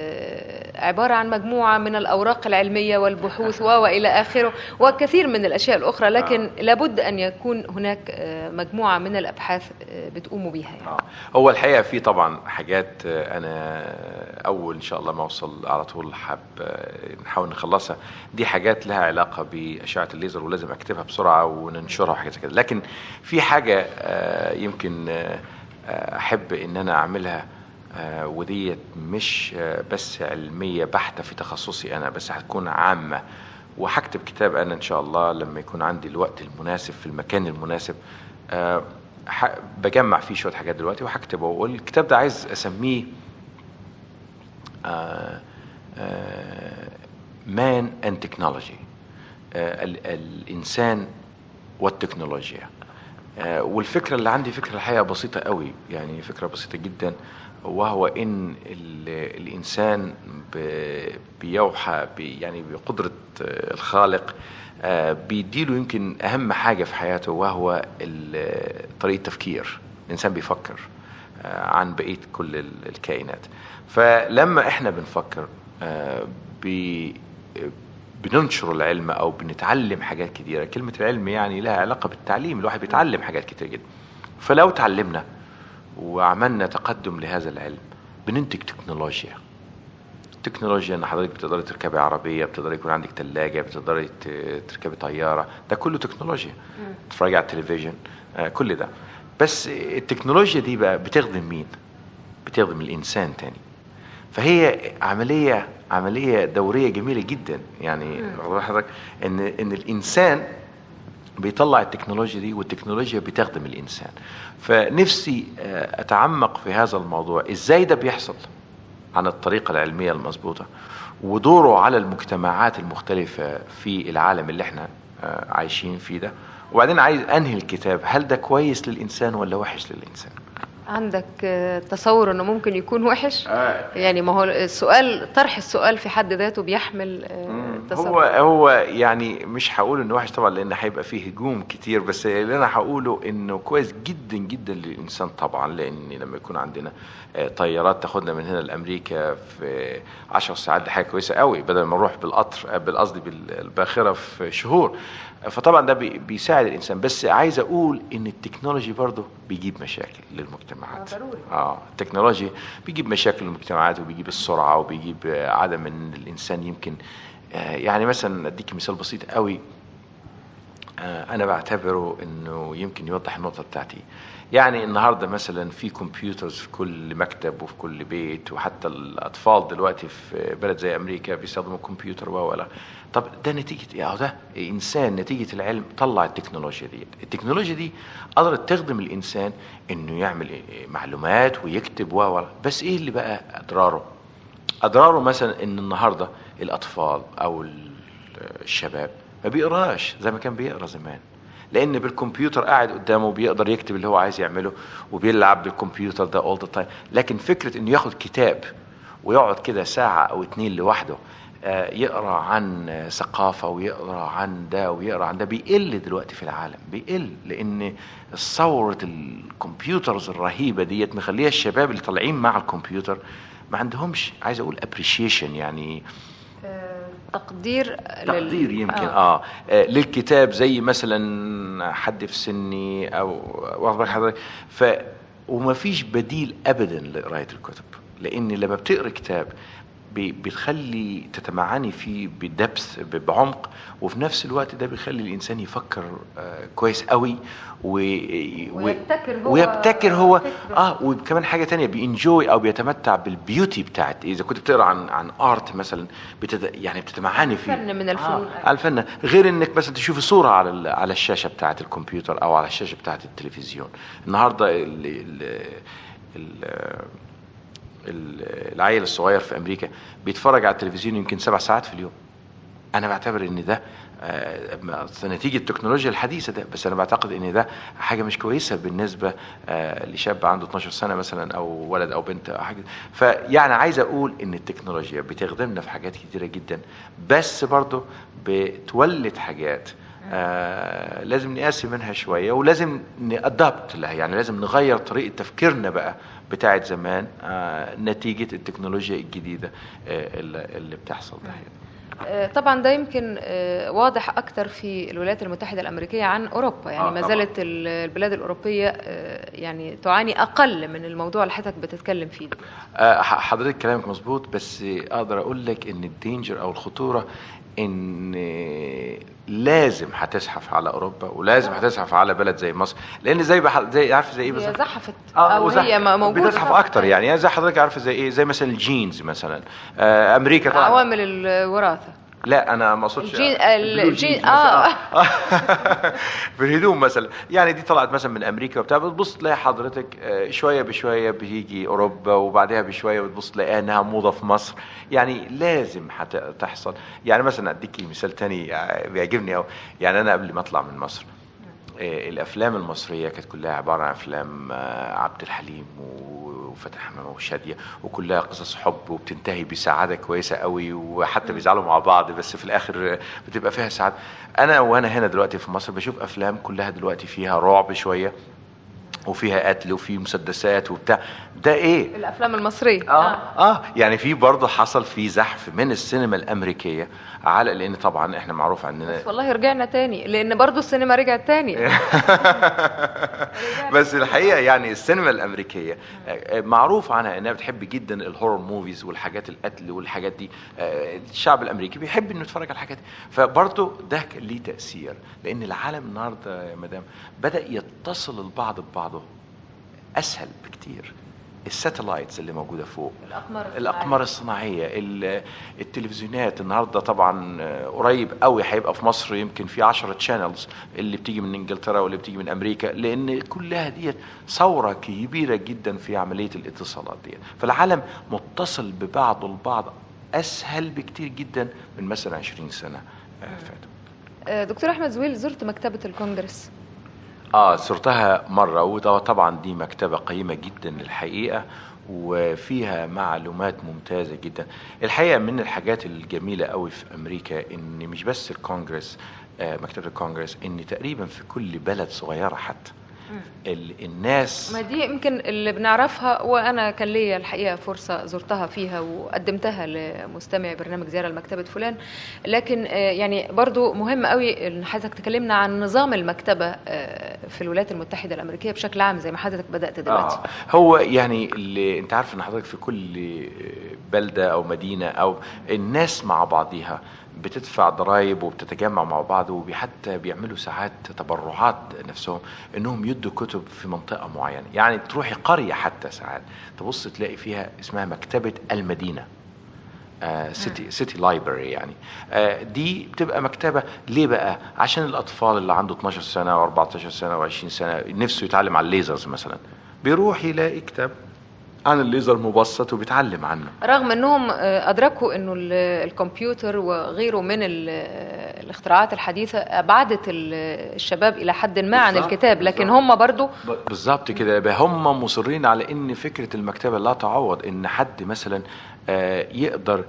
آه، عبارة عن مجموعة من الاوراق العلمية والبحوث و- والى اخره وكثير من الاشياء الاخرى لكن لابد ان يكون هناك آه، مجموعة من الابحاث آه، بتقوموا بيها يعني.
آه. هو الحقيقه في طبعا حاجات آه، انا اول ان شاء الله ما اوصل على طول حاب آه، نحاول نخلصها دي حاجات لها علاقه باشعه الليزر ولازم اكتبها بسرعه وننشرها وحاجات زي كده لكن في حاجه آه، يمكن آه، آه، احب ان انا اعملها آه، وديت مش آه، بس علميه بحته في تخصصي انا بس هتكون عامه وهكتب كتاب انا ان شاء الله لما يكون عندي الوقت المناسب في المكان المناسب آه، ح- بجمع فيه شويه حاجات دلوقتي وهكتبه والكتاب ده عايز اسميه مان اند تكنولوجي الانسان والتكنولوجيا آه، والفكره اللي عندي فكره الحقيقه بسيطه قوي يعني فكره بسيطه جدا وهو ان ال- الانسان ب- بيوحى ب- يعني بقدره آه، الخالق آه، بيديله يمكن اهم حاجه في حياته وهو ال- طريقه التفكير الانسان بيفكر آه، عن بقيه كل ال- الكائنات فلما احنا بنفكر آه، بي بننشر العلم او بنتعلم حاجات كتيره كلمه العلم يعني لها علاقه بالتعليم الواحد بيتعلم حاجات كتير جدا فلو تعلمنا وعملنا تقدم لهذا العلم بننتج تكنولوجيا التكنولوجيا ان حضرتك بتقدري تركبي عربيه بتقدري يكون عندك ثلاجه بتقدري ت- تركبي طياره ده كله تكنولوجيا تتفرجي على التلفزيون آه، كل ده بس التكنولوجيا دي بقى بتخدم مين بتخدم الانسان تاني فهي عمليه عمليه دوريه جميله جدا يعني واخد بال حضرتك ان ان الانسان بيطلع التكنولوجيا دي والتكنولوجيا بتخدم الانسان فنفسي آه، اتعمق في هذا الموضوع ازاي ده بيحصل عن الطريقه العلميه المظبوطه ودوره على المجتمعات المختلفه في العالم اللي احنا آه، عايشين فيه ده وبعدين عايز انهي الكتاب هل ده كويس للانسان ولا وحش للانسان
عندك آه، تصور انه ممكن يكون وحش
آه.
يعني ما هو السؤال طرح السؤال في حد ذاته بيحمل آه،
هو
تصور
هو يعني مش هقول انه وحش طبعا لان هيبقى فيه هجوم كتير بس اللي انا هقوله انه كويس جدا جدا للانسان طبعا لان لما يكون عندنا آه، طيارات تاخدنا من هنا لامريكا في 10 ساعات دي حاجه كويسه قوي بدل ما نروح بالقطر آه، بالقصدي بالباخره في شهور آه، فطبعا ده بي- بيساعد الانسان بس عايز اقول ان التكنولوجي برضه بيجيب مشاكل للمجتمعات
آه، ضروري.
اه التكنولوجيا بيجيب مشاكل للمجتمعات وبيجيب السرعه وبيجيب آه، عدم ان الانسان يمكن آه، يعني مثلا اديك مثال بسيط قوي آه، انا بعتبره انه يمكن يوضح النقطه بتاعتي يعني النهارده مثلا في كمبيوترز في كل مكتب وفي كل بيت وحتى الاطفال دلوقتي في بلد زي امريكا بيستخدموا كمبيوتر و ولا طب ده نتيجه ايه أهو ده انسان نتيجه العلم طلع التكنولوجيا دي التكنولوجيا دي قدرت تخدم الانسان انه يعمل إيه؟ معلومات ويكتب و ولا بس ايه اللي بقى اضراره اضراره مثلا ان النهارده الاطفال او ال- الشباب ما بيقراش زي ما كان بيقرا زمان لان بالكمبيوتر قاعد قدامه بيقدر يكتب اللي هو عايز يعمله وبيلعب بالكمبيوتر ده اول ذا تايم لكن فكره انه ياخد كتاب ويقعد كده ساعه او اتنين لوحده آه، يقرا عن آه، ثقافه ويقرا عن ده ويقرا عن ده بيقل دلوقتي في العالم بيقل لان ثوره الكمبيوترز الرهيبه ديت مخليها الشباب اللي طالعين مع الكمبيوتر ما عندهمش عايز اقول ابريشيشن يعني
تقدير
تقدير يمكن آه. آه للكتاب زي مثلا حد في سني او واخد بالك حضرتك ف وما فيش بديل ابدا لقرايه الكتب لان لما بتقرا كتاب بي- بتخلي تتمعني فيه بدبث ب- بعمق وفي نفس الوقت ده بيخلي الانسان يفكر آه كويس قوي و...
ويبتكر هو
ويبتكر هو
فكره.
اه وكمان حاجه تانية بينجوي او بيتمتع بالبيوتي بتاعت اذا كنت بتقرا عن عن ارت مثلا بتت... يعني بتتمعني فيه
فن من الفنون.
آه على الفن غير انك مثلا تشوف صوره على ال... على الشاشه بتاعت الكمبيوتر او على الشاشه بتاعت التلفزيون النهارده ال... ال... ال... ال- العيل الصغير في امريكا بيتفرج على التلفزيون يمكن سبع ساعات في اليوم انا بعتبر ان ده آه، ما- نتيجه التكنولوجيا الحديثه ده بس انا بعتقد ان ده حاجه مش كويسه بالنسبه آه، لشاب عنده 12 سنه مثلا او ولد او بنت او حاجه فيعني عايز اقول ان التكنولوجيا بتخدمنا في حاجات كتيره جدا بس برضه بتولد حاجات آه لازم نقاسي منها شويه ولازم نادبت لها يعني لازم نغير طريقه تفكيرنا بقى بتاعت زمان آه نتيجه التكنولوجيا الجديده آه اللي, اللي بتحصل ده
آه، طبعا ده يمكن آه، واضح اكتر في الولايات المتحده الامريكيه عن اوروبا يعني
آه،
ما
طبعاً.
زالت ال- البلاد الاوروبيه آه، يعني تعاني اقل من الموضوع اللي حضرتك بتتكلم فيه ده.
آه، ح- حضرتك كلامك مظبوط بس اقدر اقول لك ان الدينجر او الخطوره ان لازم هتزحف على اوروبا ولازم هتزحف على بلد زي مصر لان زي بح... زي عارف زي ايه
هي
بالظبط
زحفت
اه
او
وزح-
هي م- موجوده
بتزحف
طبعاً.
اكتر يعني يعني زي حضرتك عارفه زي ايه زي مثلا الجينز مثلا آه امريكا طبعا
عوامل الوراثه
لا انا ما اقصدش
الجين-
البلو
الجين-
جينز
آه.
مثلاً. في الهدوم مثلا يعني دي طلعت مثلا من امريكا وبتاع بتبص تلاقي حضرتك آه، شويه بشويه بتيجي اوروبا وبعدها بشويه بتبص تلاقيها انها موضه في مصر يعني لازم هتحصل يعني مثلا اديكي مثال تاني آه، بيعجبني قوي يعني انا قبل ما اطلع من مصر آه، الافلام المصريه كانت كلها عباره عن افلام آه، عبد الحليم وفتح حمامه وشاديه وكلها قصص حب وبتنتهي بسعاده كويسه قوي وحتى بيزعلوا مع بعض بس في الاخر آه، بتبقى فيها سعاده انا وانا هنا دلوقتي في مصر بشوف افلام كلها دلوقتي فيها رعب شويه وفيها قتل وفي مسدسات وبتاع ده ايه
الافلام المصريه
اه اه يعني في برضه حصل في زحف من السينما الامريكيه على لان طبعا احنا معروف عننا
بس والله رجعنا تاني لان برضو السينما رجعت تاني
بس الحقيقه يعني السينما الامريكيه آه، معروف عنها انها بتحب جدا الهورر موفيز والحاجات القتل والحاجات دي آه، الشعب الامريكي بيحب انه يتفرج على الحاجات دي فبرضه ده كان ليه تاثير لان العالم النهارده يا مدام بدا يتصل البعض ببعضه اسهل بكتير الساتلايتس اللي موجوده فوق
الاقمار الصناعية.
الاقمار الصناعيه ال- التلفزيونات النهارده طبعا آه، قريب قوي هيبقى في مصر يمكن في 10 تشانلز اللي بتيجي من انجلترا واللي بتيجي من امريكا لان كلها ديت ثوره كبيره جدا في عمليه الاتصالات ديت فالعالم متصل ببعضه البعض اسهل بكتير جدا من مثلا 20 سنه آه، فاتوا
آه، دكتور احمد زويل زرت مكتبه الكونجرس
اه زرتها مرة وطبعا دي مكتبة قيمة جدا الحقيقة وفيها معلومات ممتازة جدا الحقيقة من الحاجات الجميلة قوي في أمريكا إن مش بس الكونجرس آه مكتبة الكونجرس إن تقريبا في كل بلد صغيرة حتى ال- الناس
ما دي يمكن اللي بنعرفها وانا كان ليا الحقيقه فرصه زرتها فيها وقدمتها لمستمعي برنامج زياره لمكتبه فلان لكن آه، يعني برضو مهم قوي ان حضرتك تكلمنا عن نظام المكتبه آه، في الولايات المتحده الامريكيه بشكل عام زي ما حضرتك بدات دلوقتي
آه. هو يعني اللي انت عارف ان حضرتك في كل بلده او مدينه او الناس مع بعضيها بتدفع ضرائب وبتتجمع مع بعض وحتى بيعملوا ساعات تبرعات نفسهم انهم يدوا كتب في منطقه معينه يعني تروحي قريه حتى ساعات تبص تلاقي فيها اسمها مكتبه المدينه سيتي سيتي لايبرري يعني آه، دي بتبقى مكتبه ليه بقى عشان الاطفال اللي عنده 12 سنه و14 سنه و20 سنه نفسه يتعلم على الليزرز مثلا بيروح يلاقي كتاب عن الليزر مبسط وبيتعلم عنه
رغم انهم آه، ادركوا انه ال- الكمبيوتر وغيره من ال- الاختراعات الحديثة أبعدت ال- الشباب إلى حد ما عن
بالظبط،
الكتاب لكن
بالظبط.
هم برضو
بالظبط كده يبقى هم مصرين على ان فكره المكتبه لا تعوض ان حد مثلا آه، يقدر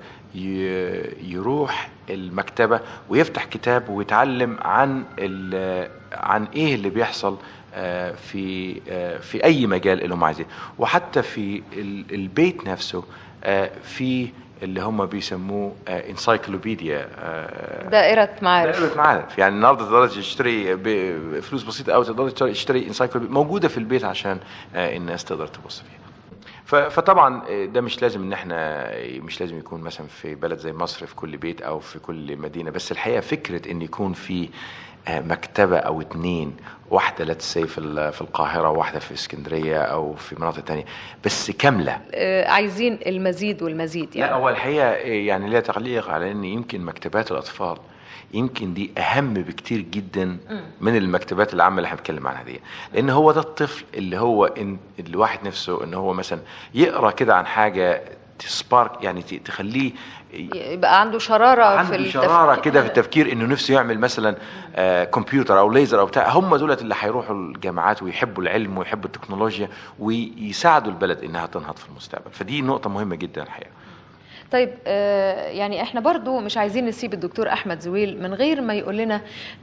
ي- يروح المكتبه ويفتح كتاب ويتعلم عن ال- عن ايه اللي بيحصل آه، في آه، في اي مجال اللي هم عايزينه وحتى في ال- البيت نفسه آه، في اللي هم بيسموه انسايكلوبيديا
دائرة معارف
دائرة معارف يعني النهارده تقدر تشتري بفلوس بسيطه قوي تقدر تشتري- تشتري انسايكلوبيديا موجوده في البيت عشان آه، الناس تقدر تبص فيها ف- فطبعا آه، ده مش لازم ان احنا مش لازم يكون مثلا في بلد زي مصر في كل بيت او في كل مدينه بس الحقيقه فكره ان يكون في آه، مكتبه او اتنين واحده لا تسي في ال- في القاهره واحده في اسكندريه او في مناطق تانية بس كامله
آه، عايزين المزيد والمزيد
لا
يعني
هو الحقيقه يعني لا تعليق على ان يمكن مكتبات الاطفال يمكن دي اهم بكتير جدا من المكتبات العامه اللي احنا بنتكلم عنها دي لان هو ده الطفل اللي هو إن الواحد نفسه ان هو مثلا يقرا كده عن حاجه تسبارك يعني ت- تخليه
يبقى عنده شرارة في
عنده
التفكير
شراره كده في التفكير انه نفسه يعمل مثلا آه كمبيوتر او ليزر او بتاع هم دولت اللي هيروحوا الجامعات ويحبوا العلم ويحبوا التكنولوجيا ويساعدوا البلد انها تنهض في المستقبل فدي نقطه مهمه جدا الحقيقه
طيب آه، يعني احنا برضو مش عايزين نسيب الدكتور احمد زويل من غير ما يقول لنا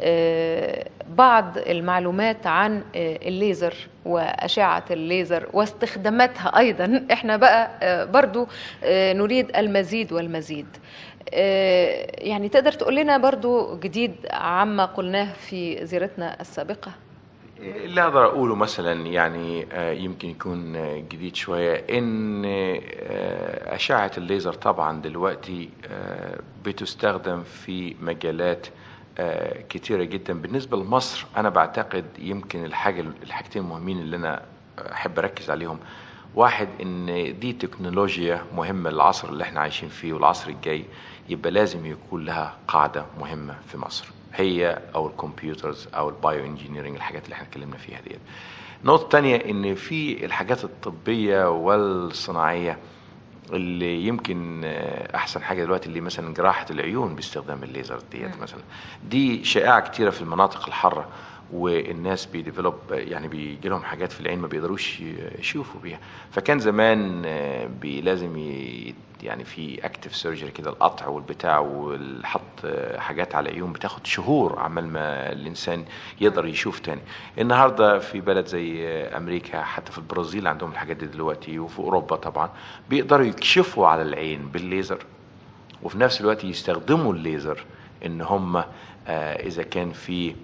آه، بعض المعلومات عن آه، الليزر واشعه الليزر واستخداماتها ايضا احنا بقى آه، برضو آه، نريد المزيد والمزيد آه، يعني تقدر تقول لنا برضو جديد عما قلناه في زيارتنا السابقه
اللي اقدر اقوله مثلا يعني آه، يمكن يكون آه، جديد شويه ان آه، اشعه الليزر طبعا دلوقتي آه، بتستخدم في مجالات آه، كتيره جدا بالنسبه لمصر انا بعتقد يمكن الحاجه الحاجتين المهمين اللي انا احب اركز عليهم واحد ان دي تكنولوجيا مهمه للعصر اللي احنا عايشين فيه والعصر الجاي يبقى لازم يكون لها قاعده مهمه في مصر هي او الكمبيوترز او البايو انجينيرنج الحاجات اللي احنا اتكلمنا فيها ديت نقطه تانية ان في الحاجات الطبيه والصناعيه اللي يمكن آه، احسن حاجه دلوقتي اللي مثلا جراحه العيون باستخدام الليزر ديت مثلا دي شائعه كتيره في المناطق الحاره والناس بيديفلوب يعني بيجي لهم حاجات في العين ما بيقدروش يشوفوا بيها فكان زمان آه، بي لازم ي- يعني في اكتف سيرجري كده القطع والبتاع والحط آه، حاجات على العيون بتاخد شهور عمال ما الانسان يقدر يشوف تاني النهارده في بلد زي آه، امريكا حتى في البرازيل عندهم الحاجات دي دلوقتي وفي اوروبا طبعا بيقدروا يكشفوا على العين بالليزر وفي نفس الوقت يستخدموا الليزر ان هم آه، اذا كان في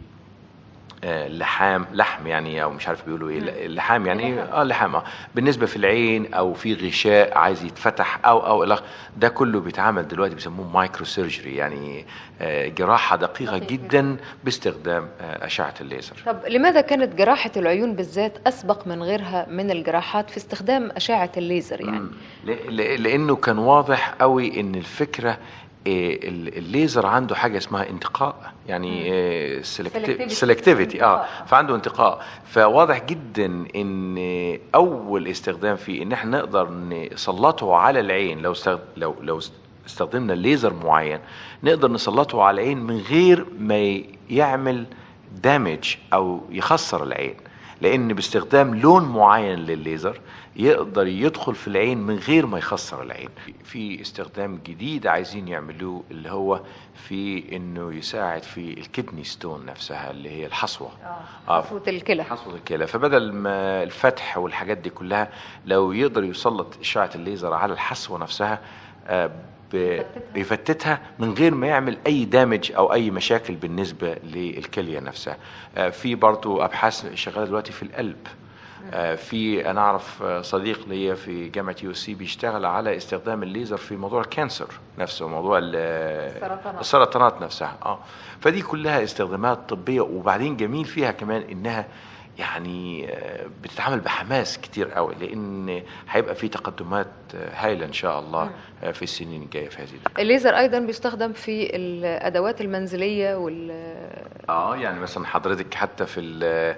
آه، لحام لحم يعني او مش عارف بيقولوا ايه اللحام يعني ايه اه لحام اه بالنسبه في العين او في غشاء عايز يتفتح او او الى آخره، ده كله بيتعمل دلوقتي بيسموه مايكرو سيرجري يعني آه، جراحه دقيقه
دقيقة.
جدا باستخدام آه، اشعه الليزر
طب لماذا كانت جراحة العيون بالذات أسبق من غيرها من الجراحات في استخدام أشعة الليزر يعني؟
مم. ل- ل- لانه كان واضح قوي ان الفكره إيه، ال- الليزر عنده حاجه اسمها انتقاء يعني
Selectivity.
سيلكتيفيتي اه
انتقاء.
فعنده انتقاء فواضح جدا ان اول استخدام فيه ان احنا نقدر نسلطه على العين لو استخد... لو لو استخدمنا ليزر معين نقدر نسلطه على العين من غير ما يعمل دامج او يخسر العين لان باستخدام لون معين للليزر يقدر يدخل في العين من غير ما يخسر العين في استخدام جديد عايزين يعملوه اللي هو في انه يساعد في الكدني ستون نفسها اللي هي الحصوه آه.
حصوة الكلى
حصوة الكلى فبدل ما الفتح والحاجات دي كلها لو يقدر يسلط اشعه الليزر على الحصوه نفسها آه، ب- بيفتتها من غير ما يعمل اي دامج او اي مشاكل بالنسبه للكليه نفسها آه، في برضو ابحاث شغاله دلوقتي في القلب آه، في انا اعرف آه، صديق ليا في جامعه يو سي بيشتغل على استخدام الليزر في موضوع الكانسر نفسه موضوع ال-
السرطانات.
السرطانات نفسها اه فدي كلها استخدامات طبيه وبعدين جميل فيها كمان انها يعني آه، بتتعامل بحماس كتير قوي لان هيبقى في تقدمات آه، هائله ان شاء الله آه، في السنين الجايه في هذه الفكرة.
الليزر أيضا بيستخدم في الأدوات المنزلية وال
اه يعني مثلا حضرتك حتى في ال-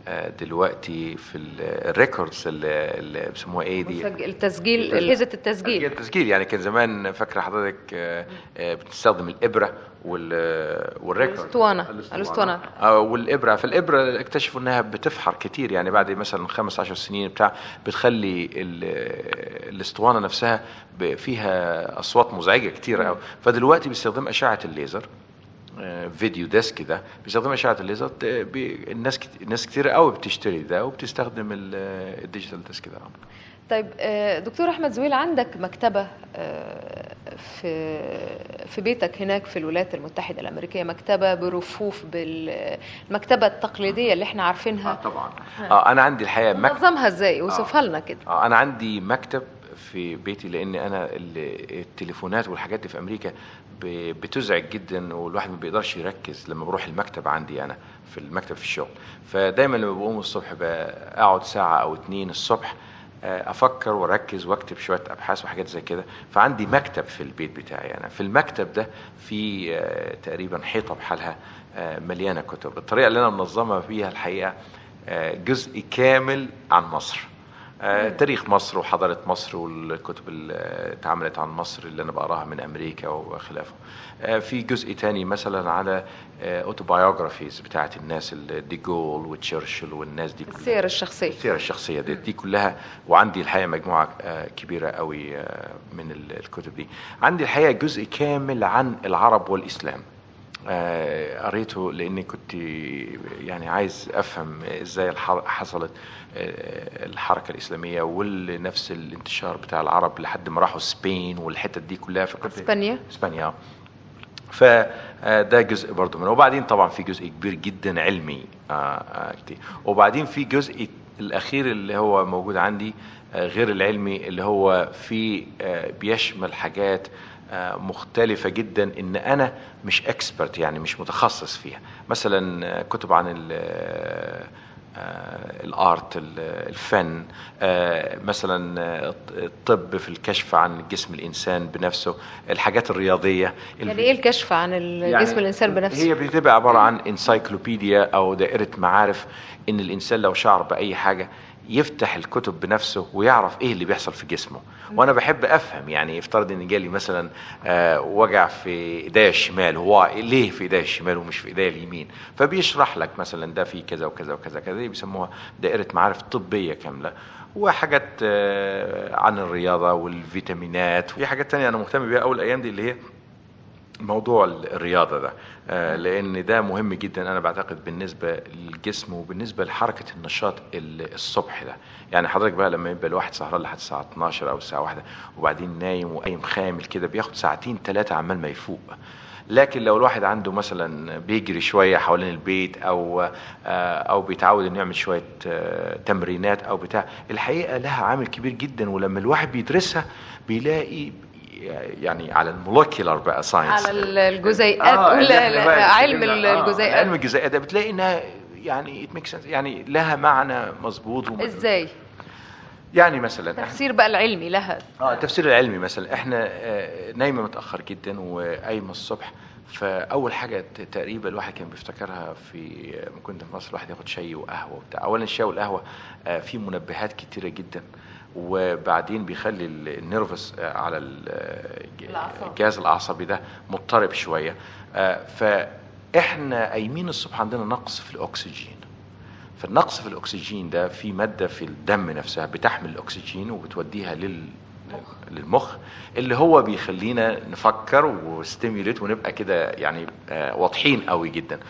آه، دلوقتي في الريكوردز اللي اللي بيسموها ايه دي
مسج- التسجيل اجهزه التسجيل
التسجيل يعني كان زمان فاكره حضرتك آه، آه، بتستخدم الابره وال والريكورد
الاسطوانة. الاسطوانة.
آه، والابره فالابره اكتشفوا انها بتفحر كتير يعني بعد مثلا خمس عشر سنين بتاع بتخلي ال- الاسطوانه نفسها ب- فيها اصوات مزعجه كتير قوي فدلوقتي بيستخدم اشعه الليزر آه، فيديو ديسك ده بيستخدم اشعه الليزر ت- بي- الناس كت- الناس كتير قوي بتشتري ده وبتستخدم ال- الديجيتال ديسك ده
طيب آه، دكتور احمد زويل عندك مكتبه آه، في في بيتك هناك في الولايات المتحده الامريكيه مكتبه برفوف بالمكتبه التقليديه اللي احنا عارفينها
طبعا اه انا عندي الحقيقه مكتب
نظمها ازاي وصفها لنا كده
آه، انا عندي مكتب في بيتي لان انا ال- التليفونات والحاجات دي في امريكا ب- بتزعج جدا والواحد ما بيقدرش يركز لما بروح المكتب عندي انا في المكتب في الشغل فدايما لما بقوم الصبح بقعد ساعه او اتنين الصبح آه، افكر واركز واكتب شويه ابحاث وحاجات زي كده فعندي مكتب في البيت بتاعي انا في المكتب ده في آه، تقريبا حيطه بحالها آه، مليانه كتب الطريقه اللي انا منظمها فيها الحقيقه آه، جزء كامل عن مصر آه، تاريخ مصر وحضارة مصر والكتب اللي اتعملت عن مصر اللي أنا بقراها من أمريكا وخلافه آه، في جزء تاني مثلا على اوتوبايوغرافيز بتاعت الناس اللي ديجول وتشرشل والناس دي كلها
السير الشخصيه
السيرة الشخصية دي, دي كلها وعندي الحقيقة مجموعة آه، كبيرة قوي آه، من ال- الكتب دي عندي الحقيقة جزء كامل عن العرب والإسلام آه، قريته لاني كنت يعني عايز افهم ازاي الحر- حصلت آه، الحركه الاسلاميه ونفس الانتشار بتاع العرب لحد ما راحوا سبين والحتت دي كلها فكنت
اسبانيا
اسبانيا فده جزء برضو منه وبعدين طبعا في جزء كبير جدا علمي آه، آه، كتير وبعدين في جزء الاخير اللي هو موجود عندي آه، غير العلمي اللي هو في آه، بيشمل حاجات آه، مختلفة جدا ان انا مش اكسبرت يعني مش متخصص فيها مثلا آه، كتب عن ال- آه، آه، الارت ال- الفن آه، مثلا آه، الطب في الكشف عن جسم الانسان بنفسه الحاجات الرياضيه
يعني ايه الكشف عن ال- جسم الانسان بنفسه
هي بتبقى عباره عن انسايكلوبيديا او دائره معارف ان الانسان لو شعر باي حاجه يفتح الكتب بنفسه ويعرف ايه اللي بيحصل في جسمه وانا بحب افهم يعني افترض ان جالي مثلا آه، وجع في ايديا الشمال هو ليه في ايديا الشمال ومش في ايديا اليمين فبيشرح لك مثلا ده في كذا وكذا وكذا كذا دي بيسموها دائره معارف طبيه كامله وحاجات آه، عن الرياضه والفيتامينات وفي حاجات تانية انا مهتم بيها اول الايام دي اللي هي موضوع الرياضة ده آه، لأن ده مهم جدا أنا بعتقد بالنسبة للجسم وبالنسبة لحركة النشاط ال- الصبح ده يعني حضرتك بقى لما يبقى الواحد سهران لحد الساعة 12 أو الساعة واحدة وبعدين نايم وقايم خامل كده بياخد ساعتين ثلاثة عمال ما يفوق لكن لو الواحد عنده مثلا بيجري شوية حوالين البيت أو آه، أو بيتعود إنه يعمل شوية آه، تمرينات أو بتاع الحقيقة لها عامل كبير جدا ولما الواحد بيدرسها بيلاقي يعني على المولكيولار بقى ساينس
على ال- الجزيئات
آه، اللي
ولا
إحنا
لا،
بقى
علم
اتكلمنا- آه،
الجزيئات
علم الجزيئات ده بتلاقي انها يعني it makes sense يعني لها معنى مظبوط ومدروس.
ازاي
يعني مثلا إحنا-
التفسير بقى العلمي لها
اه التفسير العلمي مثلا احنا آه، نايمه متاخر جدا وقايمه الصبح فاول حاجه ت- تقريبا الواحد كان بيفتكرها في لما كنت في مصر الواحد ياخد شاي وقهوه وبتاع اولا الشاي والقهوه آه، فيه منبهات كتيره جدا وبعدين بيخلي ال- النيرفس آه، على ال-
الأعصاب.
الجهاز العصبي ده مضطرب شويه آه، فاحنا قايمين الصبح عندنا نقص في الاكسجين فالنقص في الاكسجين ده في ماده في الدم نفسها بتحمل الاكسجين وبتوديها لل للمخ اللي هو بيخلينا نفكر وستيميوليت ونبقى كده يعني آه، واضحين قوي جدا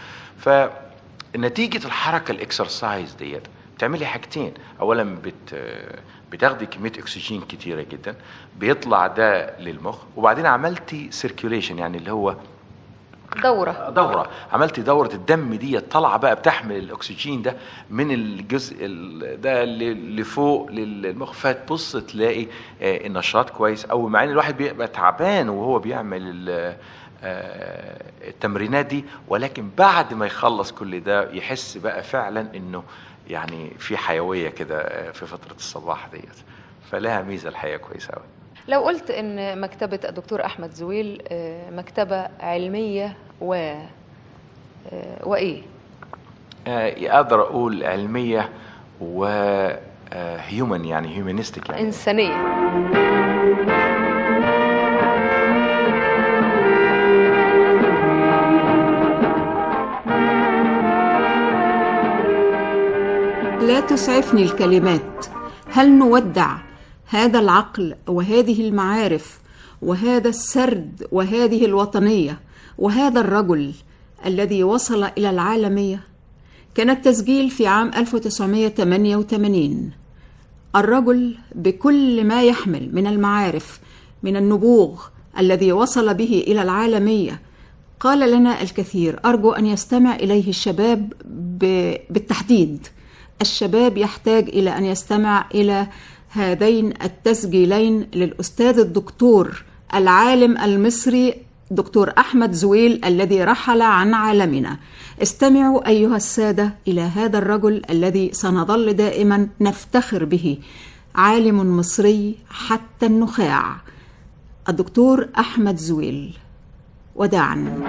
فنتيجه الحركه الاكسرسايز ديت بتعملي حاجتين اولا بت آه، بتاخدي كميه اكسجين كتيره جدا بيطلع ده للمخ وبعدين عملتي سيركيوليشن يعني اللي هو
دورة
دورة عملت دورة الدم دي طالعة بقى بتحمل الأكسجين ده من الجزء ال- ده ل- لفوق للمخ فتبص تلاقي آه، النشاط كويس أو مع إن الواحد بيبقى تعبان وهو بيعمل ال- آه، التمرينات دي ولكن بعد ما يخلص كل ده يحس بقى فعلا إنه يعني في حيوية كده آه، في فترة الصباح ديت فلها ميزة الحقيقة كويسة أوي
لو قلت ان مكتبة الدكتور احمد زويل آه، مكتبة علمية و آه، وايه
آه، اقدر اقول علميه و هيومن يعني هيومانيستيك يعني
إنسانية
لا تسعفني الكلمات هل نودع هذا العقل وهذه المعارف وهذا السرد وهذه الوطنيه وهذا الرجل الذي وصل الى العالميه كان التسجيل في عام 1988 الرجل بكل ما يحمل من المعارف من النبوغ الذي وصل به الى العالميه قال لنا الكثير ارجو ان يستمع اليه الشباب ب... بالتحديد الشباب يحتاج الى ان يستمع الى هذين التسجيلين للاستاذ الدكتور العالم المصري دكتور احمد زويل الذي رحل عن عالمنا استمعوا ايها الساده الى هذا الرجل الذي سنظل دائما نفتخر به عالم مصري حتى النخاع الدكتور احمد زويل وداعا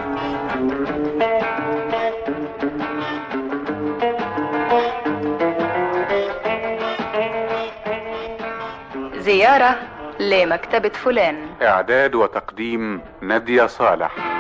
زيارة لمكتبة فلان
اعداد وتقديم نادية صالح